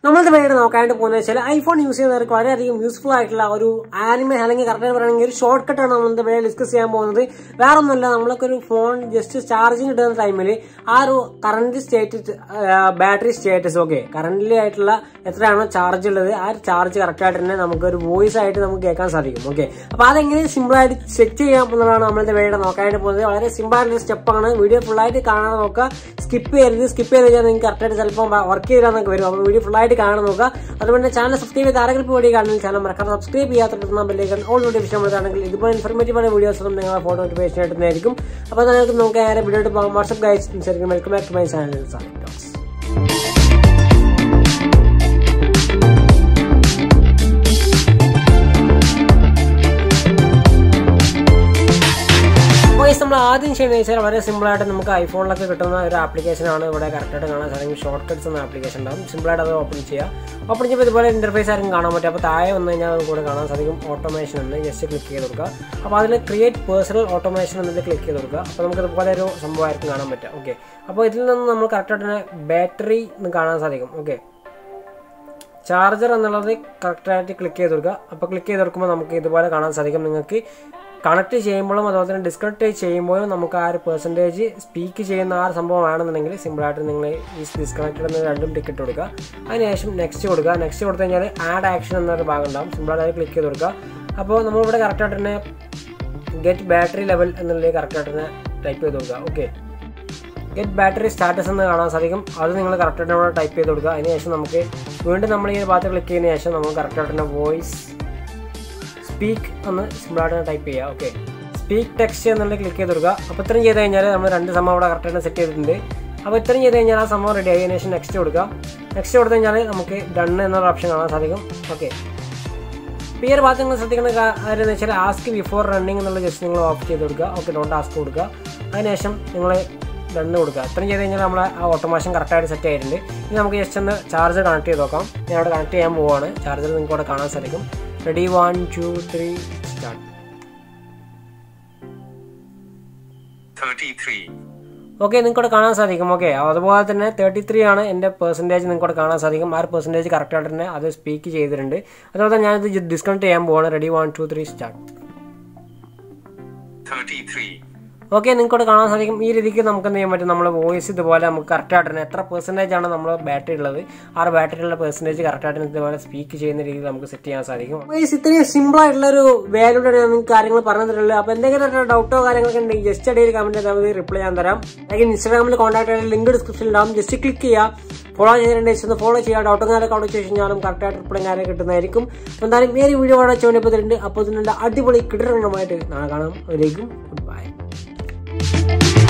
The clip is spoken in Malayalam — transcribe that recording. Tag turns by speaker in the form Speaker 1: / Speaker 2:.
Speaker 1: നമ്മളത് വേണ്ടി നോക്കാനായിട്ട് പോകുന്നത് വെച്ചാൽ ഐഫോൺ യൂസ് ചെയ്യുന്നവർക്ക് വളരെയധികം യൂസ്ഫുൾ ആയിട്ടുള്ള ഒരു ആനിമേ അല്ലെങ്കിൽ കറക്റ്റ് പറയുകയാണെങ്കിൽ ഒരു ഷോർട്ട് കട്ടാണ് നമ്മൾ ഇന്നത്തെ വീഡിയോ ഡിസ്കസ് ചെയ്യാൻ പോകുന്നത് വേറെ ഒന്നുമല്ല നമ്മളൊക്കെ ഒരു ഫോൺ ജസ്റ്റ് ചാർജിങ് ഇടുന്ന ടൈമിൽ ആ ഒരു current state battery status okay currently ആയിട്ടുള്ള എത്രയാണോ ചാർജ് ഉള്ളത് ആ ചാർജ് കറക്റ്റ് ആയിട്ട് തന്നെ നമുക്ക് ഒരു വോയിസ് ആയിട്ട് നമുക്ക് കേൾക്കാൻ സാധിക്കും ഓക്കെ അപ്പൊ അതെങ്ങനെ സിമ്പിൾ ആയിട്ട് സെറ്റ് ചെയ്യാം എന്നുള്ളതാണ് നമ്മളുടെ വീഡിയോ നോക്കാനായിട്ട് പോകുന്നത് വളരെ സിമ്പിൾ ആയിട്ടുള്ള സ്റ്റെപ്പാണ് വീഡിയോ ഫുൾ ആയിട്ട് കാണാൻ നോക്കുക സ്കിപ്പ് ചെയ്യരുത് സ്കിപ്പ് ചെയ്ത് കഴിഞ്ഞാൽ നിങ്ങൾക്ക് കറക്റ്റ് ആയിട്ട് ചിലപ്പോൾ വർക്ക് ചെയ്താൽ വരും അപ്പോൾ വീഡിയോ ഫുൾ ആയിട്ട് കാണാൻ നോക്കുക അതുകൊണ്ട് ചാനൽ സബ്സ്ക്രൈബ് ചെയ്ത് ആരെങ്കിലും വീഡിയോ കാണുന്ന ചാനൽ മറക്കാതെ സബ്സ്ക്രൈബ് ചെയ്യാത്ത ബെല്ലേക്ക് ഓൾ നോട്ടിഫിക്കേഷൻ കൊടുത്താണെങ്കിൽ ഇതുപോലെ ഇൻഫർമേറ്റീവ് ആയ വീഡിയോസ് ഒന്നും നിങ്ങളെ ഫോട്ടോ നോട്ടിഫിക്കേഷൻ ആയിട്ടുന്നതായിരിക്കും അപ്പോൾ നിങ്ങൾക്ക് നമുക്ക് നേരെ വീഡിയോ പോകാം what's up guys welcome back to my channel talks voice നമ്മൾ ആദ്യം ചെയ്യുന്നത് വെച്ചാൽ വളരെ സിമ്പിൾ ആയിട്ട് നമുക്ക് ഐഫോണിലൊക്കെ കിട്ടുന്ന ഒരു ആപ്ലിക്കേഷൻ ആണ് ഇവിടെ കറക്റ്റായിട്ട് കാണാൻ സാധിക്കും ഷോർട്ട് കട്ട്സ് എന്ന ആപ്ലിക്കേഷൻ ഉണ്ടാവും സിമ്പിളായിട്ട് അത് ഓപ്പൺ ചെയ്യുക ഓപ്പൺ ചെയ്യുമ്പോൾ ഇതുപോലെ ഇന്റർഫേസ് ആയിരിക്കും കാണാൻ പറ്റും അപ്പോൾ താഴെ വന്നു കഴിഞ്ഞാൽ നമുക്ക് ഇവിടെ കാണാൻ സാധിക്കും ഓട്ടോമേഷൻ എന്ന് ജസ്റ്റ് ക്ലിക്ക് ചെയ്ത് കൊടുക്കുക അപ്പോൾ അതിൽ ക്രിയേറ്റ് പേഴ്സണൽ ഓട്ടോമേഷൻ എന്നത് ക്ലിക്ക് ചെയ്ത് കൊടുക്കുക അപ്പോൾ നമുക്ക് ഇതുപോലെ ഒരു സംഭവമായിരിക്കും കാണാൻ പറ്റുക ഓക്കെ അപ്പോൾ ഇതിൽ നിന്ന് നമ്മൾ കറക്റ്റായിട്ട് തന്നെ ബാറ്ററി എന്ന് കാണാൻ സാധിക്കും ഓക്കെ ചാർജർ എന്നുള്ളത് കറക്റ്റായിട്ട് ക്ലിക്ക് ചെയ്ത് കൊടുക്കുക അപ്പോൾ ക്ലിക്ക് ചെയ്ത് കൊടുക്കുമ്പോൾ നമുക്ക് ഇതുപോലെ കാണാൻ സാധിക്കും നിങ്ങൾക്ക് കണക്ട് ചെയ്യുമ്പോഴും അതുപോലെ തന്നെ ഡിസ്കണക്ട് ചെയ്യുമ്പോഴും നമുക്ക് ആ ഒരു പെർസെൻറ്റേജ് സ്പീക്ക് ചെയ്യുന്ന ആ ഒരു സംഭവമാണെന്നുണ്ടെങ്കിൽ സിമ്പിളായിട്ട് നിങ്ങൾ ഈ ഡിസ്കണക്റ്റഡ് എന്ന് രണ്ടും ടിക്കറ്റ് കൊടുക്കുക അതിനുശേഷം നെക്സ്റ്റ് കൊടുക്കുക നെക്സ്റ്റ് കൊടുത്തു കഴിഞ്ഞാൽ ആഡ് ആക്ഷൻ എന്നൊരു ഭാഗം ഉണ്ടാവും സിമ്പിളായിട്ട് ക്ലിക്ക് ചെയ്ത് കൊടുക്കുക അപ്പോൾ നമ്മളിവിടെ കറക്റ്റായിട്ട് തന്നെ ഗെറ്റ് ബാറ്ററി ലെവൽ എന്നുള്ളത് കറക്റ്റായിട്ട് തന്നെ ടൈപ്പ് ചെയ്ത് കൊടുക്കുക ഓക്കെ ഗെറ്റ് ബാറ്ററി സ്റ്റാറ്റസ് എന്ന് കാണാൻ സാധിക്കും അത് നിങ്ങൾ കറക്റ്റായിട്ട് നമ്മൾ ടൈപ്പ് ചെയ്ത് കൊടുക്കുക അതിനുശേഷം നമുക്ക് വീണ്ടും നമ്മൾ ഈ ഭാഗത്ത് ക്ലിക്ക് ചെയ്യുന്ന ശേഷം നമുക്ക് കറക്റ്റായിട്ട് തന്നെ വോയിസ് സ്പീക്ക് എന്ന് സിമ്പിളായിട്ട് ടൈപ്പ് ചെയ്യുക ഓക്കെ സ്പീക്ക് ടെക്സ്റ്റ് എന്നുള്ളത് ക്ലിക്ക് ചെയ്ത് കൊടുക്കുക അപ്പോൾ ഇത്രയും ചെയ്ത് കഴിഞ്ഞാൽ നമ്മൾ രണ്ട് സംഭവം അവിടെ കറക്റ്റായിട്ട് സെറ്റ് ചെയ്തിട്ടുണ്ട് അപ്പോൾ ഇത്രയും ചെയ്ത് കഴിഞ്ഞാൽ ആ സംഭവം റെഡി ആയതിനു ശേഷം നെക്സ്റ്റ് കൊടുക്കുക നെക്സ്റ്റ് കൊടുത്തു കഴിഞ്ഞാൽ നമുക്ക് ഡൺ എന്നുള്ള ഓപ്ഷൻ കാണാൻ സാധിക്കും ഓക്കെ ഇപ്പോൾ ഈ ഒരു ഭാഗത്ത് നിങ്ങൾ ശ്രദ്ധിക്കുന്ന കാര്യം എന്ന് വെച്ചാൽ ആസ്ക് ബിഫോർ റണ്ണിങ് എന്നുള്ള ജസ്റ്റ് നിങ്ങൾ ഓഫ് ചെയ്ത് കൊടുക്കുക ഓക്കെ ഡോണ്ട് ആസ്ക് കൊടുക്കുക അതിനുശേഷം നിങ്ങൾ ഡണ്ണ് കൊടുക്കുക ഇത്രയും ചെയ്ത് കഴിഞ്ഞാൽ നമ്മൾ ആ ഓട്ടോമേഷൻ കറക്റ്റായിട്ട് സെറ്റ് ആയിട്ടുണ്ട് ഇനി നമുക്ക് ജസ്റ്റ് ഒന്ന് ചാർജർ കണക്ട് ചെയ്ത് നോക്കാം ഞാൻ അവിടെ കണക്ട് ചെയ്യാൻ പോവുകയാണ് ചാർജർ നിങ്ങൾക്ക് അവിടെ കാണാൻ സാധിക്കും ready one two three start
Speaker 2: 33,
Speaker 1: okay നിങ്ങൾക്ക് കാണാൻ സാധിക്കും ഓക്കെ അതുപോലെ തന്നെ തേർട്ടി ത്രീ ആണ് എൻ്റെ പെർസെൻറ്റേജ് നിങ്ങൾക്ക് കാണാൻ സാധിക്കും ആ ഒരു പെർസെൻറ്റേജ് കറക്റ്റായിട്ട് തന്നെ അത് സ്പീക്ക് ചെയ്തിട്ടുണ്ട് അതുപോലെ തന്നെ ഞാനിത് ഡിസ്കൗണ്ട് ചെയ്യാൻ പോവാണ് ready one two three start
Speaker 2: 33,
Speaker 1: okay നിങ്ങൾക്ക് കാണാൻ സാധിക്കും ഈ രീതിക്ക് നമുക്ക് എന്ത് ചെയ്യാൻ പറ്റും നമ്മൾ വോയിസ് ഇതുപോലെ നമുക്ക് കറക്റ്റായിട്ട് തന്നെ എത്ര പെർസെൻറ്റേജ് ആണ് നമ്മൾ ബാറ്ററി ഉള്ളത് ആ ഒരു ബാറ്ററിയുള്ള പെർസെൻറ്റേജ് കറക്റ്റായിട്ട് ഇതുപോലെ സ്പീക്ക് ചെയ്യുന്ന രീതിയിൽ നമുക്ക് സെറ്റ് ചെയ്യാൻ സാധിക്കും വോയിസ് ഇത്രയും സിമ്പിൾ ആയിട്ടുള്ള ഒരു വാല്യൂടെ നിങ്ങൾക്ക് കാര്യങ്ങൾ പറഞ്ഞു തരുള്ളൂ അപ്പോൾ എന്തെങ്കിലും ഡൗട്ടോ കാര്യങ്ങളൊക്കെ ഉണ്ടെങ്കിൽ ജസ്റ്റ് ഇടയിൽ കമന്റ് ചെയ്താൽ മതി റിപ്ലൈ ചെയ്യാൻ തരാം അല്ലെങ്കിൽ ഇൻസ്റ്റാഗ്രാമിൽ കോൺടാക്ട് ചെയ്യാൻ ലിങ്ക് ഡിസ്ക്രിപ്ഷനിൽ ഉണ്ടാവും ജസ്റ്റ് ക്ലിക്ക് ചെയ്യുക ഫോളോ ചെയ്തിട്ടുണ്ടെങ്കിൽ ഒന്ന് ഫോളോ ചെയ്യുക ഡൗട്ടോ കാര്യമൊക്കെ അവിടെ ചോദിച്ചു കഴിഞ്ഞാലും കറക്റ്റായിട്ട് റിപ്ലൈ കാര്യം കിട്ടുന്നതായിരിക്കും അപ്പോൾ എന്തായാലും ഈ ഒരു വീഡിയോ അവിടെ ചോദിച്ചപ്പോൾ അപ്പോൾ ഇതിനുള്ള അടിപൊളി കിടരണമായിട്ട് നാളെ കാണാം അതിലേക്കും ഗുഡ് ബൈ